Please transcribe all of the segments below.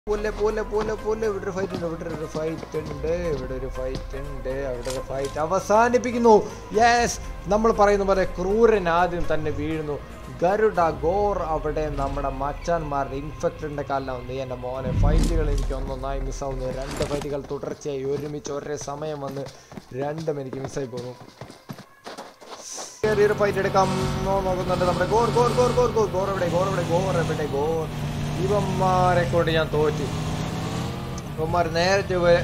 പോലെ പോലെ പോലെ പോലെ ഇവിടെ ഒരു ഫൈറ്റ് ഉണ്ട് ഇവിടെ ഒരു ഫൈറ്റ് ഉണ്ട് ഇവിടെ ഒരു ഫൈറ്റ് ഉണ്ട് അവിടെ ഒരു ഫൈറ്റ് അവസാനിപ്പിക്കുന്നു യെസ് നമ്മൾ പറയുന്ന പോലെ ക്രൂരൻ ആദ്യം തന്നെ വീഴുന്നു ഗരുഡ ഗോർ അവിടെ നമ്മുടെ മച്ചാന്മാരുടെ ഇൻഫെക്റ്റഡിന്റെ കാലിലാണ് വന്ന് എൻ്റെ മോനെ ഫൈറ്റുകൾ എനിക്ക് ഒന്നൊന്നായി മിസ്സാവുന്നു രണ്ട് ഫൈറ്റുകൾ തുടർച്ചയായി ഒരുമിച്ച് ഒരേ സമയം വന്ന് രണ്ടും എനിക്ക് മിസ്സായി പോകുന്നു ചെറിയൊരു ഫൈറ്റ് എടുക്കാം നോ നോക്കുന്നുണ്ട് നമ്മുടെ GOR GOR GOR GOR GOR GOR എവിടെ ഗോർ എവിടെ ഗോർ എവിടെ ഗോർ ഇവന്മാരെ കൊണ്ട് ഞാൻ തോറ്റു ഇവന്മാർ നേരത്തെ വരെ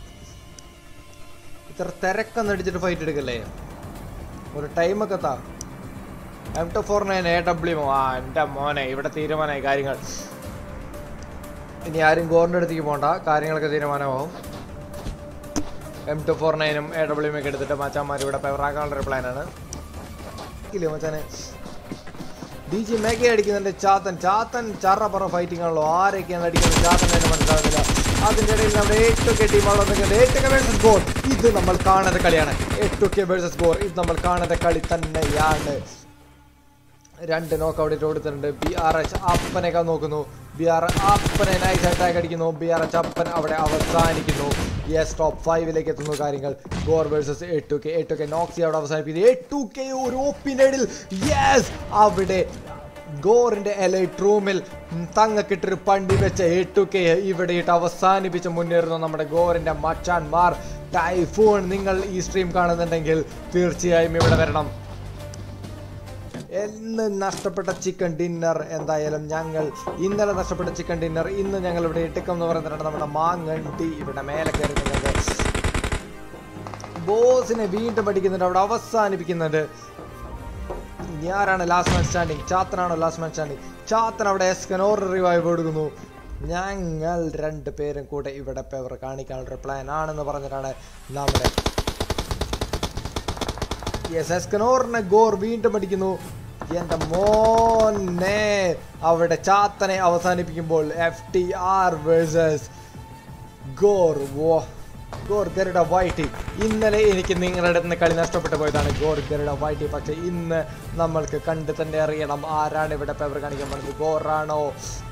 ഇത്ര തിരക്കൊന്നും അടിച്ചിട്ട് ഫൈറ്റ് എടുക്കല്ലേ ഒരു ടൈമൊക്കെ താ M two four nine A W ആ എൻ്റെ മോനെ ഇവിടെ തീരുമാനമായി കാര്യങ്ങൾ ഇനി ആരും ഗോറിൻ്റെ അടുത്തേക്ക് പോകണ്ട കാര്യങ്ങളൊക്കെ തീരുമാനമാവും എം ടു ഫോർ നയനും എ ഡബ്ല്യു ഒക്കെ എടുത്തിട്ട് മച്ചാന്മാർ ഇവിടെ പെവറാക്കാനുള്ള ഒരു പ്ലാനാണ് ഇല്ലേ മച്ചാനെ ഡി ജി മെഗ അടിക്കുന്നുണ്ട് ചാത്തൻ ചാത്തൻ ചറ പറ ഫൈറ്റിംഗ് ആണല്ലോ ആരൊക്കെയാണ് അടിക്കുന്നത് ചാത്തൻ തന്നെ മനസ്സിലാകുന്നില്ല അതിന്റെ ഇടയിൽ നമ്മുടെ എട്ട് കെ ടീം എട്ട് കെ വേഴ്സസ് ഗോൾ ഇത് നമ്മൾ കാണുന്ന കളിയാണ് എട്ട് കെ വേഴ്സസ് ഗോൾ ഇത് നമ്മൾ കാണുന്ന കളി തന്നെയാണ് രണ്ട് നോക്ക് അവിടെ കൊടുത്തിട്ടുണ്ട് ബി ആർ എച്ച് അപ്പനൊക്കെ നോക്കുന്നു ബി ആർ അപ്പനെ നൈസ് അറ്റാക്ക് അടിക്കുന്നു ബി ആർ എച്ച് അപ്പൻ അവിടെ അവസാനിക്കുന്നു യെസ് ടോപ്പ് ഫൈവിലേക്ക് എത്തുന്നു കാര്യങ്ങൾ ഗോർ വേഴ്സസ് എട്ടു കെ എട്ടു കെ നോക്സി അവിടെ അവസാനിപ്പിക്കുന്നു എട്ടു കെ ഒരു ഓപ്പിനിടയിൽ യെസ് അവിടെ ഗോറിന്റെ എലൈറ്റ് റൂമിൽ തങ്ങക്കിട്ടൊരു പണ്ടി വെച്ച എട്ടു കെ ഇവിടെ ഇട്ട് അവസാനിപ്പിച്ച് മുന്നേറുന്നു നമ്മുടെ ഗോറിന്റെ മച്ചാൻമാർ ടൈഫൂൺ നിങ്ങൾ ഈ സ്ട്രീം കാണുന്നുണ്ടെങ്കിൽ തീർച്ചയായും ഇവിടെ വരണം എന്ന് നഷ്ടപ്പെട്ട ചിക്കൻ ഡിന്നർ എന്തായാലും ഞങ്ങൾ ഇന്നലെ നഷ്ടപ്പെട്ട ചിക്കൻ ഡിന്നർ ഇന്ന് ഞങ്ങൾ ഇവിടെ ഇട്ടിക്കം എന്ന് പറയുന്നത് നമ്മുടെ മാങ്ങണ്ടി ഇവിടെ മേലെ കയറി നിന്നത് ബോസിനെ വീണ്ടും പഠിക്കുന്നുണ്ട് അവിടെ അവസാനിപ്പിക്കുന്നുണ്ട് ഇനി ആരാണ് ലാസ്റ്റ് മാൻ സ്റ്റാൻഡിങ് ചാത്തനാണോ ലാസ്റ്റ് മാൻ സ്റ്റാൻഡിങ് ചാത്തൻ അവിടെ എസ്കനോർ റിവൈവ് കൊടുക്കുന്നു ഞങ്ങൾ രണ്ട് പേരും കൂടെ ഇവിടെ പേവർ കാണിക്കാനുള്ള പ്ലാൻ ആണെന്ന് പറഞ്ഞിട്ടാണ് നമ്മുടെ യെസ് എസ്കനോറിനെ ഗോർ വീണ്ടും അടിക്കുന്നു എന്റെ മോനെ അവിടെ ചാത്തനെ അവസാനിപ്പിക്കുമ്പോൾ F T R versus GOR വോ ഗോർ ഗരുഡ വൈറ്റി ഇന്നലെ എനിക്ക് നിങ്ങളുടെ അടുത്ത് നിന്ന് കളി നഷ്ടപ്പെട്ടു പോയതാണ് ഗോർ ഗരുഡ വൈറ്റി പക്ഷെ ഇന്ന് നമ്മൾക്ക് കണ്ട് തന്നെ അറിയണം ആരാണ് ഇവിടെ പേപ്പർ കാണിക്കാൻ പോകുന്നത് ഗോറാണോ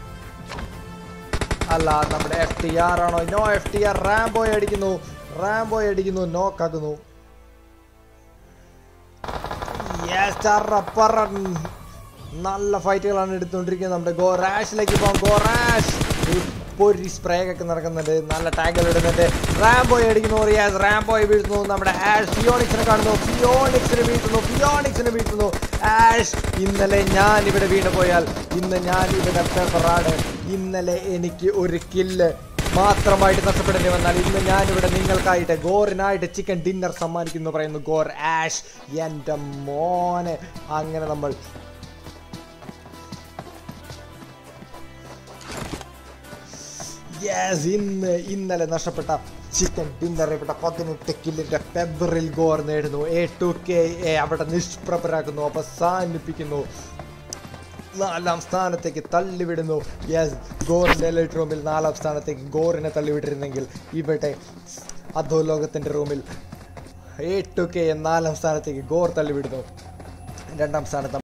അല്ല നമ്മുടെ എഫ് ടി ആർ ആണോ no F T R Ramboy അടിക്കുന്നു റാംബോയ് അടിക്കുന്നു നോക്കാക്കുന്നു നല്ല ഫൈറ്റുകളാണ് എടുത്തുകൊണ്ടിരിക്കുന്നത് നമ്മുടെ ഗോറാഷിലേക്ക് പോകാം ഗോറാഷ് പൊരി സ്പ്രേ ഒക്കെ നടക്കുന്നുണ്ട് നല്ല ടാഗുകൾ ഇടുന്നുണ്ട് റാംബോയ് അടിക്കുന്നു റിയാസ് റാംബോയ് വീഴ്ത്തുന്നു നമ്മുടെ ആഷ് ഫിയോണിക്സിനെ കാണുന്നു ഫിയോണിക്സിനെ വീഴ്ത്തുന്നു ഫിയോണിക്സിനെ വീഴ്ത്തുന്നു ആഷ് ഇന്നലെ ഞാൻ ഇവിടെ വീണ് പോയാൽ ഇന്ന് ഞാൻ ഇവിടെ പെപ്പറാണ് ഇന്നലെ എനിക്ക് ഒരു കില്ല് മാത്രമായിട്ട് നഷ്ടപ്പെടേണ്ടി വന്നാൽ ഇന്ന് ഞാനിവിടെ നിങ്ങൾക്കായിട്ട് ഗോറിനായിട്ട് ചിക്കൻ ഡിന്നർ സമ്മാനിക്കുന്നു പറയുന്നു ഗോർ ആഷ് എൻ്റെ മോനെ അങ്ങനെ നമ്മൾ യെസ് ഇന്ന് ഇന്നലെ നഷ്ടപ്പെട്ട ചിക്കൻ ഡിന്നർ ഇവിടെ പതിനെട്ട് കില്ലിന്റെ ഫെബ്രിൽ ഗോർ നേടുന്നു എ ടു കെ എ അവിടെ നിഷ്പ്രഭരാക്കുന്നു അവസാനിപ്പിക്കുന്നു നാലാം സ്ഥാനത്തേക്ക് തള്ളിവിടുന്നു യെസ് ഗോറിന്റെ എലൈറ്റ് റൂമിൽ നാലാം സ്ഥാനത്തേക്ക് ഗോറിനെ തള്ളിവിട്ടിരുന്നെങ്കിൽ ഇവിടെ അധോലോകത്തിന്റെ റൂമിൽ എ ടു കെ നാലാം സ്ഥാനത്തേക്ക് ഗോർ തള്ളിവിടുന്നു രണ്ടാം സ്ഥാനത്ത്